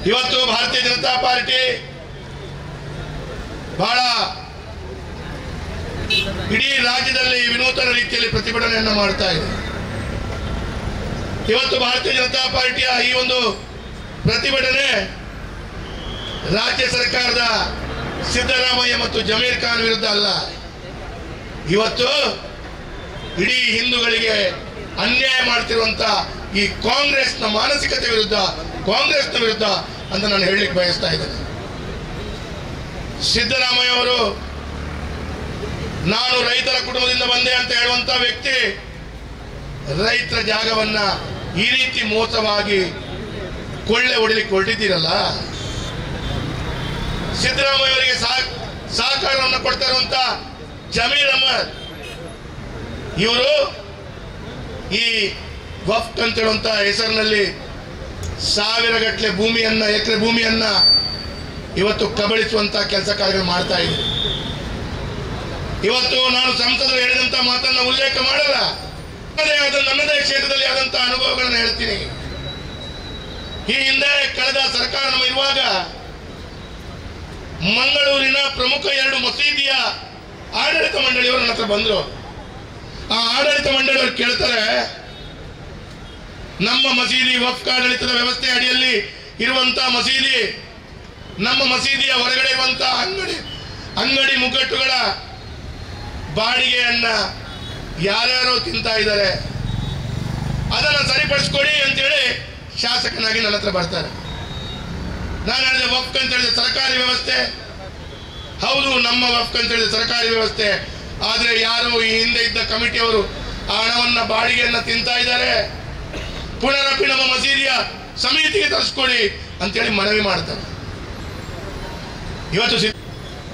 ಇವತ್ತು ಭಾರತೀಯ ಜನತಾ ಪಾರ್ಟಿ ಬಹಳ ಇಡೀ ರಾಜ್ಯದಲ್ಲಿ ವಿನೂತನ ರೀತಿಯಲ್ಲಿ ಪ್ರತಿಭಟನೆಯನ್ನು ಮಾಡ್ತಾ ಇದೆ ಇವತ್ತು ಭಾರತೀಯ ಜನತಾ ಪಾರ್ಟಿಯ ಈ ಒಂದು ಪ್ರತಿಭಟನೆ ರಾಜ್ಯ ಸರ್ಕಾರದ ಸಿದ್ದರಾಮಯ್ಯ ಮತ್ತು ಜಮೀರ್ ಖಾನ್ ವಿರುದ್ಧ ಅಲ್ಲ ಇವತ್ತು ಇಡೀ ಹಿಂದೂಗಳಿಗೆ ಅನ್ಯಾಯ ಮಾಡ್ತಿರುವಂತ ಈ ಕಾಂಗ್ರೆಸ್ನ ಮಾನಸಿಕತೆ ವಿರುದ್ಧ ಕಾಂಗ್ರೆಸ್ನ ವಿರುದ್ಧ ಅಂತ ನಾನು ಹೇಳಲಿಕ್ಕೆ ಬಯಸ್ತಾ ಇದ್ದೇನೆ ಸಿದ್ದರಾಮಯ್ಯ ಅವರು ನಾನು ರೈತರ ಕುಟುಂಬದಿಂದ ಬಂದೆ ಅಂತ ಹೇಳುವಂತ ವ್ಯಕ್ತಿ ರೈತರ ಜಾಗವನ್ನ ಈ ರೀತಿ ಮೋಸವಾಗಿ ಕೊಳ್ಳೆ ಹೊಡಿಲಿಕ್ಕೆ ಹೊರಟಿದ್ದೀರಲ್ಲ ಸಿದ್ದರಾಮಯ್ಯ ಅವರಿಗೆ ಸಹ- ಸಹಕಾರವನ್ನು ಕೊಡ್ತಾ ಇರುವಂತ ಜಮೀರ್ ಅಹಮದ್ ಇವರು ಈ ವಫ್ಟ್ ಅಂತ ಹೇಳುವಂತ ಹೆಸರಿನಲ್ಲಿ ಸಾವಿರ ಗಟ್ಟಲೆ ಭೂಮಿಯನ್ನ ಎಕರೆ ಭೂಮಿಯನ್ನ ಇವತ್ತು ಕಬಳಿಸುವಂತ ಕೆಲಸ ಕಾರ್ಯಗಳು ಮಾಡ್ತಾ ಇದ್ರು ಇವತ್ತು ನಾನು ಸಂಸದರು ಹೇಳಿದಂತ ಮಾತನ್ನ ಉಲ್ಲೇಖ ಮಾಡಲ್ಲ ನನ್ನದೇ ಆದ ನನ್ನದೇ ಕ್ಷೇತ್ರದಲ್ಲಿ ಆದಂತ ಅನುಭವಗಳನ್ನು ಹೇಳ್ತೀನಿ ಈ ಹಿಂದೆ ಕಳೆದ ಸರ್ಕಾರ ನಮ್ಮ ಇರುವಾಗ ಮಂಗಳೂರಿನ ಪ್ರಮುಖ ಎರಡು ಮಸೀದಿಯ ಆಡಳಿತ ಮಂಡಳಿಯವರು ನನ್ನ ಹತ್ರ ಬಂದರು ಆ ಆಡಳಿತ ಮಂಡಳಿಯವರು ಕೇಳ್ತಾರೆ ನಮ್ಮ ಮಸೀದಿ ವಫ್ಕ್ ಆಡಳಿತದ ವ್ಯವಸ್ಥೆ ಅಡಿಯಲ್ಲಿ ಇರುವಂತ ಮಸೀದಿ ನಮ್ಮ ಮಸೀದಿಯ ಹೊರಗಡೆ ಇರುವಂತ ಅಂಗಡಿ ಅಂಗಡಿ ಮುಗ್ಗಟ್ಟುಗಳ ಬಾಡಿಗೆಯನ್ನ ಯಾರ್ಯಾರೋ ತಿಂತಾ ಇದ್ದಾರೆ ಅದನ್ನ ಸರಿಪಡಿಸ್ಕೊಡಿ ಅಂತೇಳಿ ಶಾಸಕನಾಗಿ ನನ್ನ ಹತ್ರ ಬರ್ತಾರೆ ನಾನು ಹೇಳಿದೆ ವಫ್ಕ್ ಅಂತ ಹೇಳಿದೆ ಸರ್ಕಾರಿ ವ್ಯವಸ್ಥೆ ಹೌದು ನಮ್ಮ ವಫ್ಕ್ ಅಂತ ಹೇಳಿದೆ ಸರ್ಕಾರಿ ವ್ಯವಸ್ಥೆ ಆದ್ರೆ ಯಾರು ಈ ಹಿಂದೆ ಇದ್ದ ಕಮಿಟಿಯವರು ಆ ಹಣವನ್ನ ಬಾಡಿಗೆಯನ್ನ ತಿಂತಾ ಇದ್ದಾರೆ ಪುನರಪಿ ನಮ್ಮ ಮಸೀದಿಯ ಸಮಿತಿಗೆ ತರಿಸ್ಕೊಡಿ ಅಂತೇಳಿ ಮನವಿ ಮಾಡ್ತಾರೆ ಇವತ್ತು ಸಿ-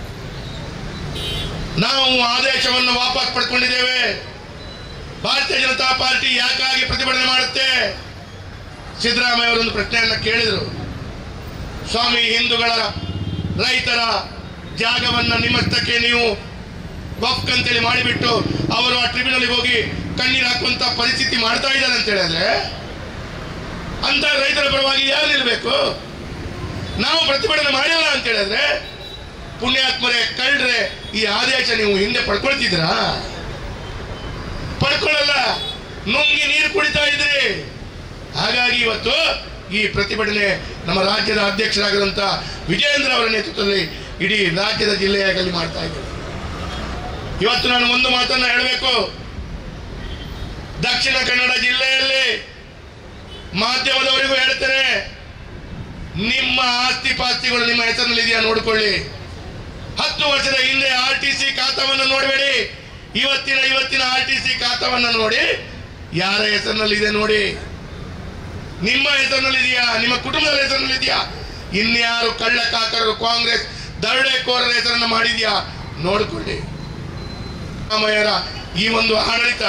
ನಾವು ಆದೇಶವನ್ನು ವಾಪಸ್ ಪಡ್ಕೊಂಡಿದ್ದೇವೆ ಭಾರತೀಯ ಜನತಾ ಪಾರ್ಟಿ ಯಾಕಾಗಿ ಪ್ರತಿಭಟನೆ ಮಾಡುತ್ತೆ ಸಿದ್ದರಾಮಯ್ಯ ಅವರೊಂದು ಪ್ರಶ್ನೆಯನ್ನ ಕೇಳಿದರು ಸ್ವಾಮಿ ಹಿಂದೂಗಳ ರೈತರ ಜಾಗವನ್ನ ನಿಮ್ಮಷ್ಟಕ್ಕೆ ನೀವು ವಫ್ಕ್ ಅಂತೇಳಿ ಮಾಡಿಬಿಟ್ಟು ಅವರು ಆ ಟ್ರಿಬ್ಯುನಲ್ಗೆ ಹೋಗಿ ಕಣ್ಣೀರು ಹಾಕುವಂತ ಪರಿಸ್ಥಿತಿ ಮಾಡ್ತಾ ಇದ್ದಾರೆ ಅಂತ ಹೇಳಿದ್ರೆ ಅಂತ ರೈತರ ಪರವಾಗಿ ಯಾರು ನಿಲ್ಬೇಕು ನಾವು ಪ್ರತಿಭಟನೆ ಮಾಡಿಲ್ಲ ಅಂತ ಹೇಳಿದ್ರೆ ಪುಣ್ಯಾತ್ಮರೇ ಕಳ್ರೆ ಈ ಆದೇಶ ನೀವು ಹಿಂದೆ ಪಡ್ಕೊಳ್ತಿದ್ರಾ ಪಡ್ಕೊಳ್ಳಲ್ಲ ನುಂಗಿ ನೀರು ಕುಡಿತಾ ಇದ್ರಿ ಹಾಗಾಗಿ ಇವತ್ತು ಈ ಪ್ರತಿಭಟನೆ ನಮ್ಮ ರಾಜ್ಯದ ಅಧ್ಯಕ್ಷರಾಗಿರುವಂತ ವಿಜೇಂದ್ರ ಅವರ ನೇತೃತ್ವದಲ್ಲಿ ಇಡೀ ರಾಜ್ಯದ ಜಿಲ್ಲೆಯಾಗಲಿ ಮಾಡ್ತಾ ಇದ್ದಾರೆ ಇವತ್ತು ನಾನು ಒಂದು ಮಾತನ್ನ ಹೇಳಬೇಕು ದಕ್ಷಿಣ ಕನ್ನಡ ಜಿಲ್ಲೆಯಲ್ಲಿ ಮಾಧ್ಯಮದವರಿಗೂ ಹೇಳ್ತೇನೆ ನಿಮ್ಮ ಆಸ್ತಿ ಪಾಸ್ತಿಗಳು ನಿಮ್ಮ ಹೆಸರಿನಲ್ಲಿ ಇದೆಯಾ ನೋಡಿಕೊಳ್ಳಿ ಹತ್ತು ವರ್ಷದ ಹಿಂದೆ ಆರ್ ಟಿ ಸಿ ಖಾತಾವನ್ನು ನೋಡಬೇಡಿ ಇವತ್ತಿನ ಇವತ್ತಿನ ಆರ್ ಟಿ ಸಿ ಖಾತಾವನ್ನು ನೋಡಿ ಯಾರ ಹೆಸರಿನಲ್ಲಿ ಇದೆ ನೋಡಿ ನಿಮ್ಮ ಹೆಸರಿನಲ್ಲಿ ಇದೆಯಾ ನಿಮ್ಮ ಕುಟುಂಬದ ಹೆಸರಿನಲ್ಲಿ ಇದೆಯಾ ಇನ್ಯಾರು ಕಳ್ಳ ಕಾಕರರು ಕಾಂಗ್ರೆಸ್ ದರೋಡೆಕೋರರ ಹೆಸರನ್ನು ಮಾಡಿದ್ಯಾ ನೋಡಿಕೊಳ್ಳಿ ರಾಮಯ್ಯರ ಈ ಒಂದು ಆಡಳಿತ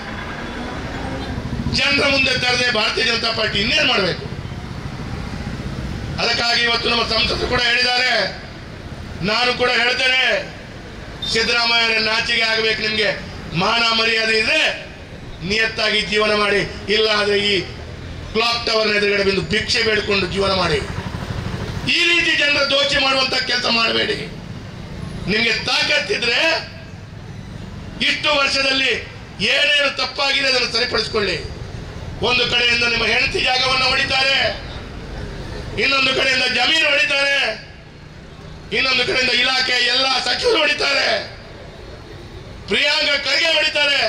ಜನರ ಮುಂದೆ ತರದೆ ಭಾರತೀಯ ಜನತಾ ಪಾರ್ಟಿ ಇನ್ನೇನು ಮಾಡಬೇಕು ಅದಕ್ಕಾಗಿ ಇವತ್ತು ನಮ್ಮ ಸಂಸದರು ಕೂಡ ಹೇಳಿದ್ದಾರೆ ನಾನು ಕೂಡ ಹೇಳ್ತೇನೆ ಸಿದ್ದರಾಮಯ್ಯ ನಾಚಿಗೆ ಆಗಬೇಕು ನಿಮ್ಗೆ ಮಾನ ಮರ್ಯಾದೆ ಇದ್ರೆ ನಿಯತ್ತಾಗಿ ಜೀವನ ಮಾಡಿ ಇಲ್ಲ ಆದರೆ ಈ ಕ್ಲಾಕ್ ಟವರ್ನ ಎದುರುಗಡೆ ಬಂದು ಭಿಕ್ಷೆ ಬೇಡಿಕೊಂಡು ಜೀವನ ಮಾಡಿ ಈ ರೀತಿ ಜನರ ದೋಚಿ ಮಾಡುವಂತ ಕೆಲಸ ಮಾಡಬೇಡಿ ನಿಮ್ಗೆ ತಾಕತ್ತಿದ್ರೆ ಇಷ್ಟು ವರ್ಷದಲ್ಲಿ ಏನೇನು ತಪ್ಪಾಗಿದೆ ಅದನ್ನು ಸರಿಪಡಿಸಿಕೊಳ್ಳಿ ಒಂದು ಕಡೆಯಿಂದ ನಿಮ್ಮ ಹೆಂಡತಿ ಜಾಗವನ್ನು ಹೊಡಿತಾರೆ ಇನ್ನೊಂದು ಕಡೆಯಿಂದ ಜಮೀನು ಹೊಡಿತಾರೆ ಇನ್ನೊಂದು ಕಡೆಯಿಂದ ಇಲಾಖೆ ಎಲ್ಲ ಸಚಿವರು ಹೊಡಿತಾರೆ ಪ್ರಿಯಾಂಕ ಖರ್ಗೆ ಹೊಡಿತಾರೆ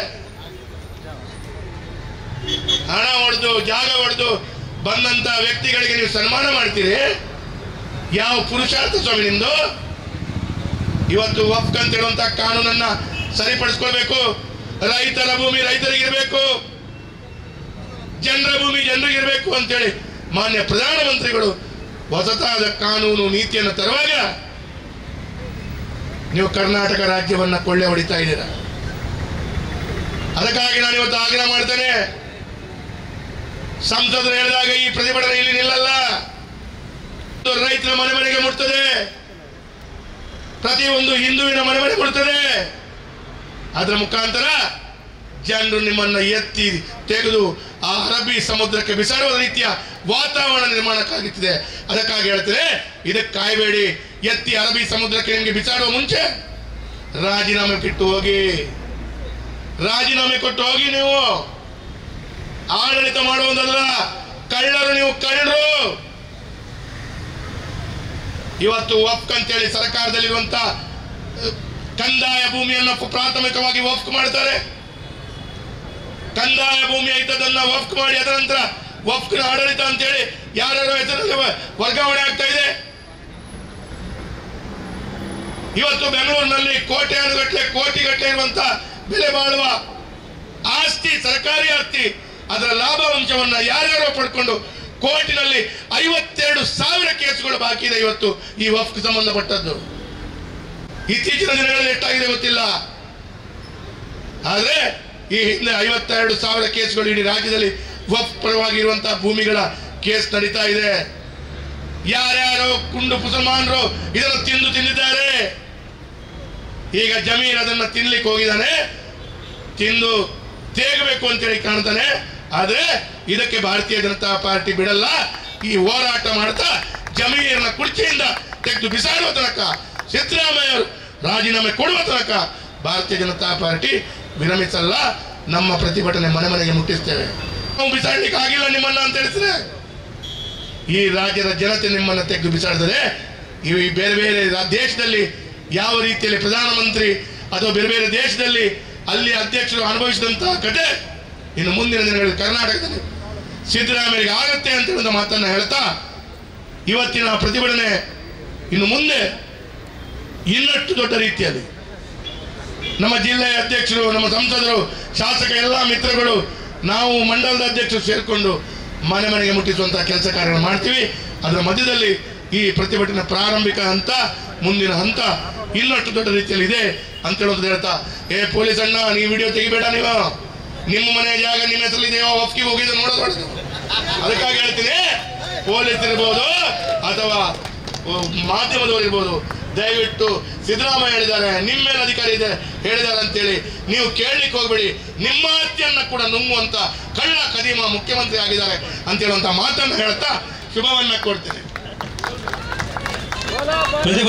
ಹಣ ಹೊಡೆದು ಜಾಗ ಹೊಡೆದು ಬಂದಂತ ವ್ಯಕ್ತಿಗಳಿಗೆ ನೀವು ಸನ್ಮಾನ ಮಾಡ್ತೀರಿ ಯಾವ ಪುರುಷಾರ್ಥ ಸ್ವಾಮಿ ನಿಮ್ದು ಇವತ್ತು ವಫ್ಕ್ ಅಂತ ಹೇಳುವಂತ ಕಾನೂನನ್ನ ಸರಿಪಡಿಸ್ಕೊಳ್ಬೇಕು ರೈತರ ಭೂಮಿ ರೈತರಿಗಿರ್ಬೇಕು ಜನರ ಭೂಮಿ ಜನರಿಗಿರ್ಬೇಕು ಅಂತೇಳಿ ಮಾನ್ಯ ಪ್ರಧಾನಮಂತ್ರಿಗಳು ಹೊಸತಾದ ಕಾನೂನು ನೀತಿಯನ್ನು ತರುವಾಗ ನೀವು ಕರ್ನಾಟಕ ರಾಜ್ಯವನ್ನ ಕೊಳ್ಳೆ ಹೊಡಿತಾ ಇದ್ದೀರ ಅದಕ್ಕಾಗಿ ನಾನು ಇವತ್ತು ಆಗ್ರಹ ಮಾಡ್ತೇನೆ ಸಂಸದರು ಹೇಳಿದಾಗ ಈ ಪ್ರತಿಭಟನೆ ಇಲ್ಲಿ ನಿಲ್ಲಲ್ಲ ಇದು ರೈತರ ಮನೆ ಮನೆಗೆ ಮುಟ್ತದೆ ಪ್ರತಿಯೊಂದು ಹಿಂದುವಿನ ಮನೆ ಮನೆ ಮುಟ್ತದೆ ಅದರ ಮುಖಾಂತರ ಜನರು ನಿಮ್ಮನ್ನ ಎತ್ತಿ ತೆಗೆದು ಆ ಅರಬ್ಬಿ ಸಮುದ್ರಕ್ಕೆ ಬಿಸಾಡುವ ರೀತಿಯ ವಾತಾವರಣ ನಿರ್ಮಾಣಕ್ಕಾಗುತ್ತಿದೆ ಅದಕ್ಕಾಗಿ ಹೇಳ್ತೇನೆ ಇದಕ್ಕೆ ಕಾಯಬೇಡಿ ಎತ್ತಿ ಅರಬ್ಬಿ ಸಮುದ್ರಕ್ಕೆ ನಿಮಗೆ ಬಿಸಾಡುವ ಮುಂಚೆ ರಾಜೀನಾಮೆ ಬಿಟ್ಟು ಹೋಗಿ ರಾಜೀನಾಮೆ ಕೊಟ್ಟು ಹೋಗಿ ನೀವು ಆಡಳಿತ ಮಾಡುವುದಲ್ಲ ಕಳ್ಳರು ನೀವು ಕಳ್ಳರು ಇವತ್ತು ವಫ್ಕ್ ಅಂತೇಳಿ ಸರ್ಕಾರದಲ್ಲಿರುವಂತ ಅಹ್, ಕಂದಾಯ ಭೂಮಿಯನ್ನು ಪ್ರಾಥಮಿಕವಾಗಿ ವಫ್ಕ್ ಮಾಡ್ತಾರೆ ಕಂದಾಯ ಭೂಮಿ ಇದ್ದದನ್ನ ವಫ್ಕ್ ಮಾಡಿ ಅದರ ನಂತರ ವಫ್ಕ್ನ ಆಡಳಿತ ಅಂತೇಳಿ ಯಾರ್ಯಾರ ಹೆಸರಲ್ಲಿ ವ- ವರ್ಗಾವಣೆ ಆಗ್ತಾ ಇದೆ ಇವತ್ತು ಬೆಂಗಳೂರಿನಲ್ಲಿ ಕೋಟ್ಯಾನುಗಟ್ಟಲೆ ಕೋಟಿಗಟ್ಟಲೆ ಇರುವಂತ ಬೆಲೆ ಬಾಳುವ ಆಸ್ತಿ ಸರ್ಕಾರಿ ಆಸ್ತಿ ಅದರ ಲಾಭಾಂಶವನ್ನ ಯಾರ್ಯಾರೋ ಪಡ್ಕೊಂಡು ಕೋರ್ಟಿನಲ್ಲಿ ಐವತ್ತೆರಡು ಸಾವಿರ ಕೇಸುಗಳು ಬಾಕಿ ಇದೆ ಇವತ್ತು ಈ ವಫ್ಕ್ ಸಂಬಂಧಪಟ್ಟದ್ದು ಇತ್ತೀಚಿನ ದಿನಗಳಲ್ಲಿ ಎಷ್ಟಾಗಿದೆ ಗೊತ್ತಿಲ್ಲ ಆದ್ರೆ ಈ ಹಿಂದೆ ಐವತ್ತೆರಡು ಸಾವಿರ ಕೇಸ್ಗಳು ಇಡೀ ರಾಜ್ಯದಲ್ಲಿ ವಫ್ ಪರವಾಗಿ ಇರುವಂತಹ ಭೂಮಿಗಳ ಕೇಸ್ ನಡೀತಾ ಇದೆ ಯಾರ್ಯಾರೋ ಕುಂಡು ಮುಸಲ್ಮಾನರು ಇದನ್ನು ತಿಂದು ತಿಂದಿದ್ದಾರೆ ಈಗ ಜಮೀರ್ ಅದನ್ನ ತಿನ್ಲಿಕ್ಕೆ ಹೋಗಿದ್ದಾನೆ ತಿಂದು ತೇಗಬೇಕು ಅಂತೇಳಿ ಕಾಣ್ತಾನೆ ಆದ್ರೆ ಇದಕ್ಕೆ ಭಾರತೀಯ ಜನತಾ ಪಾರ್ಟಿ ಬಿಡಲ್ಲ ಈ ಹೋರಾಟ ಮಾಡ್ತಾ ಜಮೀರನ ಕುರ್ಚಿಯಿಂದ ತೆಗೆದು ಬಿಸಾಡುವ ತನಕ ಸಿದ್ದರಾಮಯ್ಯ ಅವರು ರಾಜೀನಾಮೆ ಕೊಡುವ ತನಕ ಭಾರತೀಯ ಜನತಾ ಪಾರ್ಟಿ ವಿರಮಿಸಲ್ಲ ನಮ್ಮ ಪ್ರತಿಭಟನೆ ಮನೆ ಮನೆಗೆ ಮುಟ್ಟಿಸ್ತೇವೆ ನಾವು ಬಿಸಾಡ್ಲಿಕ್ಕೆ ಆಗಿಲ್ಲ ನಿಮ್ಮನ್ನ ಅಂತ ಹೇಳಿದ್ರೆ ಈ ರಾಜ್ಯದ ಜನತೆ ನಿಮ್ಮನ್ನ ತೆಗೆದು ಬಿಸಾಡಿದರೆ ಈ ಬೇರೆ ಬೇರೆ ರಾ- ದೇಶದಲ್ಲಿ ಯಾವ ರೀತಿಯಲ್ಲಿ ಪ್ರಧಾನಮಂತ್ರಿ ಅಥವಾ ಬೇರೆ ಬೇರೆ ದೇಶದಲ್ಲಿ ಅಲ್ಲಿ ಅಧ್ಯಕ್ಷರು ಅನುಭವಿಸಿದಂತಹ ಕತೆ ಇನ್ನು ಮುಂದಿನ ದಿನಗಳಲ್ಲಿ ಕರ್ನಾಟಕದಲ್ಲಿ ಸಿದ್ದರಾಮಯ್ಯಗೆ ಆಗತ್ತೆ ಅಂತ ಹೇಳುವ ಮಾತನ್ನ ಹೇಳ್ತಾ ಇವತ್ತಿನ ಪ್ರತಿಭಟನೆ ಇನ್ನು ಮುಂದೆ ಇನ್ನಷ್ಟು ದೊಡ್ಡ ರೀತಿಯಲ್ಲಿ ನಮ್ಮ ಜಿಲ್ಲೆಯ ಅಧ್ಯಕ್ಷರು ನಮ್ಮ ಸಂಸದರು ಶಾಸಕ ಎಲ್ಲ ಮಿತ್ರಗಳು ನಾವು ಮಂಡಲದ ಅಧ್ಯಕ್ಷರು ಸೇರಿಕೊಂಡು ಮನೆ ಮನೆಗೆ ಮುಟ್ಟಿಸುವಂತಹ ಕೆಲಸ ಕಾರ್ಯಗಳು ಮಾಡ್ತೀವಿ ಅದರ ಮಧ್ಯದಲ್ಲಿ ಈ ಪ್ರತಿಭಟನೆ ಪ್ರಾರಂಭಿಕ ಹಂತ ಮುಂದಿನ ಹಂತ ಇನ್ನಷ್ಟು ದೊಡ್ಡ ರೀತಿಯಲ್ಲಿ ಇದೆ ಅಂತ ಹೇಳೋದು ಹೇಳ್ತಾ ಏ ಪೊಲೀಸ್ ಅಣ್ಣ ನೀವು ವಿಡಿಯೋ ತೆಗಿಬೇಡ ನೀವು ನಿಮ್ಮ ಮನೆ ಜಾಗ ನಿಮ್ಮ ಹೆಸರಲ್ಲಿ ಇದೆಯೋ ಒಪ್ಪಿಗೆ ಹೋಗಿದ್ದು ನೋಡೋದು ಹೊಡೆದು. ಅದಕ್ಕಾಗಿ ಹೇಳ್ತೀನಿ ಪೊಲೀಸ್ ಇರ್ಬೋದು ಅಥವಾ ಮಾಧ್ಯಮದವರು ಇರ್ಬೋದು ದಯವಿಟ್ಟು ಸಿದ್ದರಾಮಯ್ಯ ಹೇಳಿದ್ದಾರೆ ನಿಮ್ಮ ಮೇಲೆ ಅಧಿಕಾರ ಇದೆ ಹೇಳಿದ್ದಾರೆ ಅಂತೇಳಿ ನೀವು ಕೇಳಲಿಕ್ಕೆ ಹೋಗ್ಬೇಡಿ ನಿಮ್ಮ ಹತ್ಯೆಯನ್ನ ಕೂಡ ನುಂಗುವಂತ ಕಳ್ಳ ಕದೀಮ ಮುಖ್ಯಮಂತ್ರಿ ಆಗಿದ್ದಾರೆ ಅಂತ ಹೇಳುವಂತ ಮಾತನ್ನು ಹೇಳ್ತಾ ಶುಭವನ್ನ ಕೊಡ್ತೇನೆ ಪ್ರತಿಭಟನೆ